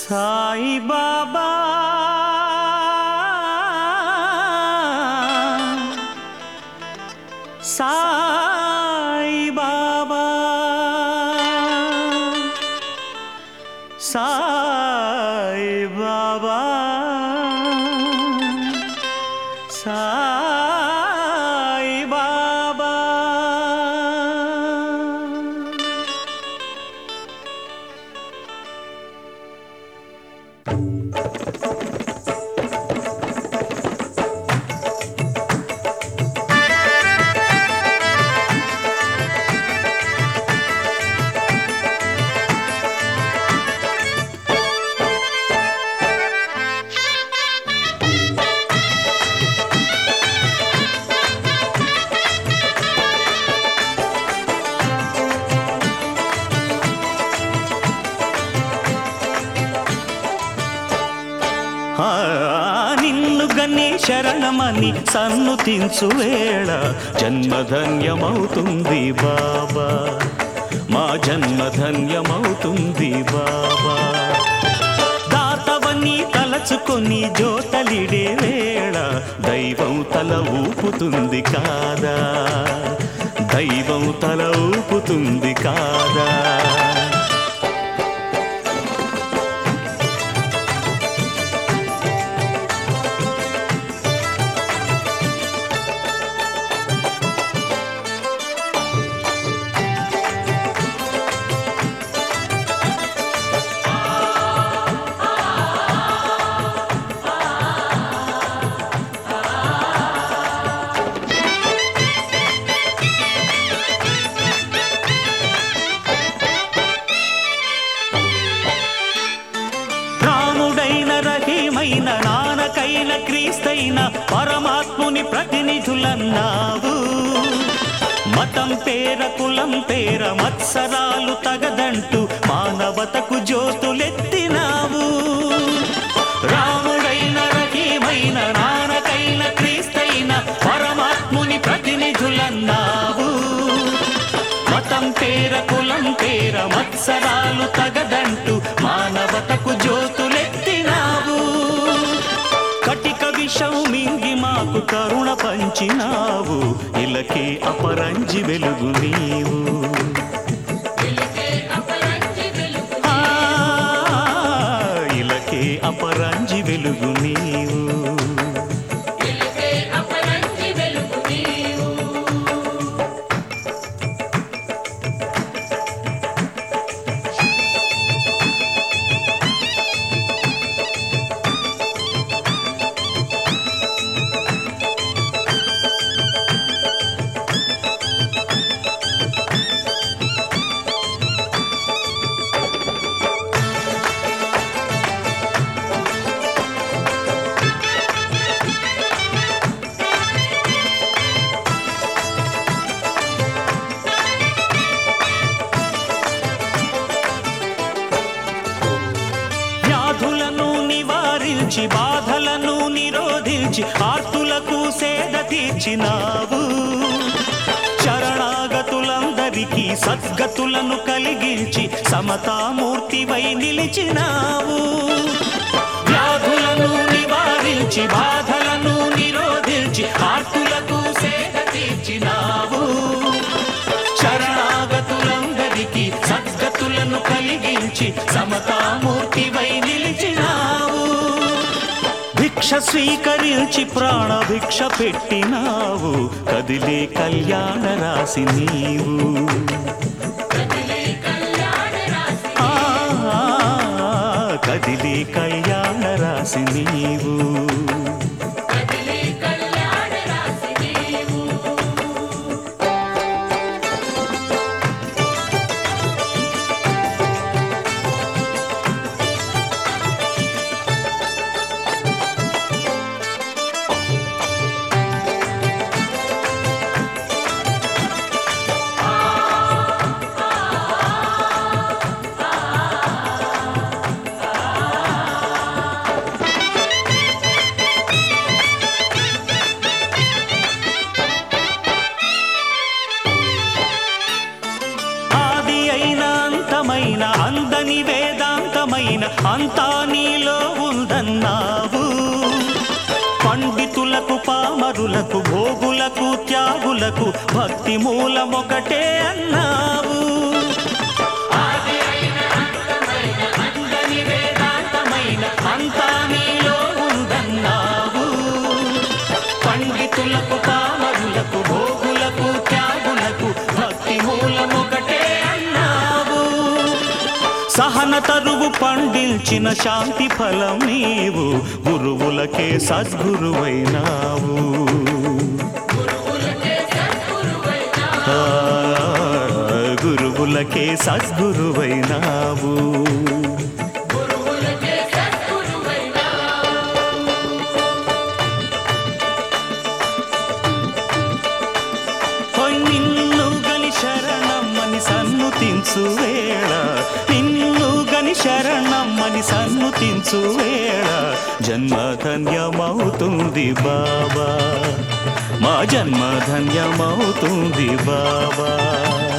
సాయి బాబా సాయి బాబా సాయి బాబా సాయి బాబా ఆ, నిన్ను గని శరణమని సన్నుతించు వేళ జన్మధన్యమవుతుంది బాబా మా జన్మధన్యమవుతుంది బాబా దాతవని తలచుకొని జోతలిడే వేళ దైవం తల ఊపుతుంది కాదా దైవం తల ఊపుతుంది కాదా రాముడైన రహీమైన నానకైన క్రీస్తైన పరమాత్ముని ప్రతినిధులన్నావు మతం పేర కులం పేర మత్సరాలు తగదంటూ మానవతకు జ్యోతులెత్తినావు రాముడైన రహీమైన నానకైన క్రీస్తైన పరమాత్ముని ప్రతినిధులన్నావు మతం పేర కులం పేర మత్సరాలు తగదంటూ మానవతకు జ్యోతులెత్తినావు కటిక విషం మింగి మాకు కరుణ పంచినావు ఇలకే అపరంజి వెలుగు నీవు ఆ, ఇలకే అపరంజి వెలుగు నీవు వ్యాధులను నివారించి బాధలను నిరోధించి ఆర్తులకు సేద తీర్చినావు శరణాగతులందరికీ సద్గతులను కలిగించి సమతామూర్తివై నిలిచినావు వ్యాధులను నివారించి బాధలను నిరోధించి ఆర్తులకు సేద తీర్చినావు శరణాగతులందరికీ సద్గతులను కలిగించి సమతామూర్తివై నిలిచినావు భిక్ష స్వీకరించి ప్రాణ భిక్ష పెట్టినావు కదిలే కళ్యాణ రాసి నీవు ఆ, కదిలే కళ్యాణ రాసి నీవు పైన అంతా నీలో ఉందన్నావు పండితులకు పామరులకు భోగులకు త్యాగులకు భక్తి మూలమొకటే అన్నావు అందని వేదాంతమైన అంతా నీలో ఉందన్నావు పండితులకు పామరులకు భోగులకు త్యాగులకు భక్తి మూలమొకటే అన్నావు సహన తరువు పండించిన శాంతి ఫలం నీవు గురువులకే సద్గురువైనావు ఆ, గురువులకే సద్గురువైనావు హోయ్ నిన్ను గని శరణమ్మని సన్నుతించు వేళ నిన్ను గని శరణమ్మని సన్నుతించు వేళ జన్మ ధన్యమవుతుంది బాబా మా జన్మ ధన్యమవుతుంది బాబా